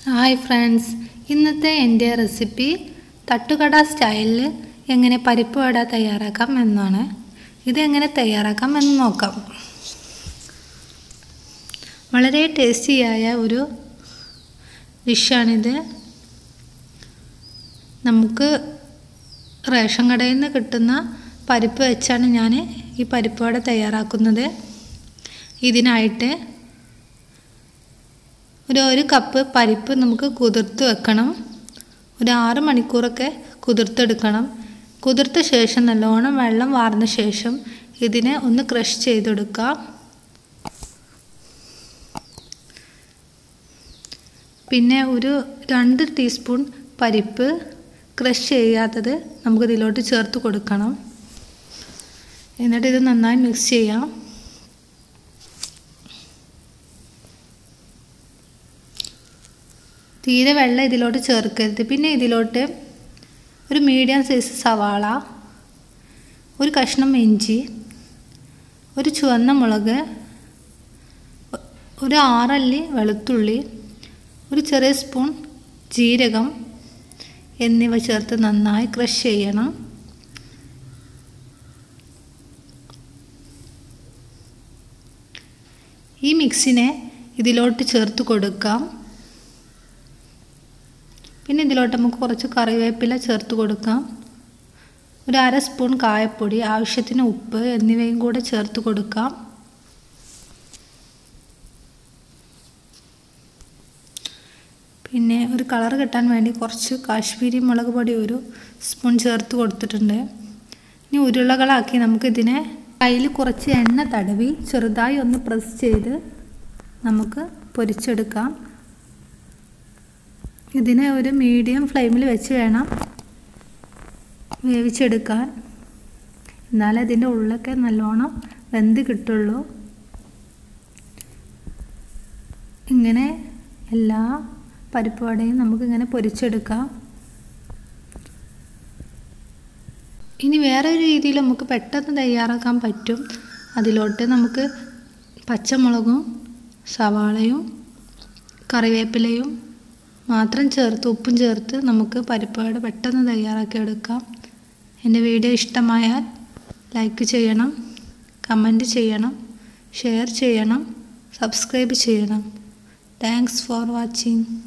hi friends ഇന്നത്തെ എൻ്റെ recipe തട്ടുകട സ്റ്റൈലിൽ എങ്ങനെ പരിപ്പ് വട തയ്യാറാക്കാം എന്നാണ് ഇതെങ്ങനെ തയ്യാറാക്കാം എന്ന് നോക്കാം വളരെ ടേസ്റ്റിയായ ഒരു ഡിഷാണിത് നമുക്ക് റേഷൻ കടയിൽ നിന്ന് കിട്ടുന്ന പരിപ്പ് വെച്ചാണ് ഞാൻ ഈ പരിപ്പ് വട തയ്യാറാക്കുന്നത് ഇതിനായിട്ട് ഒരു ഒരു കപ്പ് പരിപ്പ് നമുക്ക് കുതിർത്ത് വെക്കണം ഒരു ആറ് മണിക്കൂറൊക്കെ കുതിർത്തെടുക്കണം കുതിർത്ത ശേഷം നല്ലോണം വെള്ളം വാർന്ന ശേഷം ഇതിനെ ഒന്ന് ക്രഷ് ചെയ്തെടുക്കാം പിന്നെ ഒരു രണ്ട് ടീസ്പൂൺ പരിപ്പ് ക്രഷ് ചെയ്യാത്തത് നമുക്ക് ഇതിലോട്ട് ചേർത്ത് കൊടുക്കണം എന്നിട്ട് ഇത് നന്നായി മിക്സ് ചെയ്യാം തീരെ വെള്ളം ഇതിലോട്ട് ചേർക്കരുത് പിന്നെ ഇതിലോട്ട് ഒരു മീഡിയം സൈസ് സവാള ഒരു കഷ്ണം ഇഞ്ചി ഒരു ചുവന്ന മുളക് ഒരു ആറല്ലി വെളുത്തുള്ളി ഒരു ചെറിയ സ്പൂൺ ജീരകം എന്നിവ ചേർത്ത് നന്നായി ക്രഷ് ചെയ്യണം ഈ മിക്സിനെ ഇതിലോട്ട് ചേർത്ത് കൊടുക്കാം പിന്നെ ഇതിലോട്ട് നമുക്ക് കുറച്ച് കറിവേപ്പില ചേർത്ത് കൊടുക്കാം ഒരു അര സ്പൂൺ കായപ്പൊടി ആവശ്യത്തിന് ഉപ്പ് എന്നിവയും കൂടെ ചേർത്ത് കൊടുക്കാം പിന്നെ ഒരു കളർ കിട്ടാൻ വേണ്ടി കുറച്ച് കാശ്മീരി മുളക് പൊടി ഒരു സ്പൂൺ ചേർത്ത് കൊടുത്തിട്ടുണ്ട് ഇനി ഉരുളകളാക്കി നമുക്കിതിനെ കയ്യിൽ കുറച്ച് എണ്ണ തടവി ചെറുതായി ഒന്ന് പ്രസ് ചെയ്ത് നമുക്ക് പൊരിച്ചെടുക്കാം ഇതിനെ ഒരു മീഡിയം ഫ്ലെയിമിൽ വെച്ച് വേണം വേവിച്ചെടുക്കാൻ എന്നാലേ അതിൻ്റെ ഉള്ളൊക്കെ നല്ലോണം വെന്ത് കിട്ടുള്ളൂ ഇങ്ങനെ എല്ലാ പരിപ്പ് വടയും നമുക്കിങ്ങനെ പൊരിച്ചെടുക്കാം ഇനി വേറെ ഒരു രീതിയിൽ നമുക്ക് പെട്ടെന്ന് തയ്യാറാക്കാൻ പറ്റും അതിലോട്ട് നമുക്ക് പച്ചമുളകും സവാളയും കറിവേപ്പിലയും മാത്രം ചേർത്ത് ഉപ്പും ചേർത്ത് നമുക്ക് പരിപ്പാട് പെട്ടെന്ന് തയ്യാറാക്കി എടുക്കാം എൻ്റെ വീഡിയോ ഇഷ്ടമായാൽ ലൈക്ക് ചെയ്യണം കമൻറ്റ് ചെയ്യണം ഷെയർ ചെയ്യണം സബ്സ്ക്രൈബ് ചെയ്യണം താങ്ക്സ് ഫോർ വാച്ചിങ്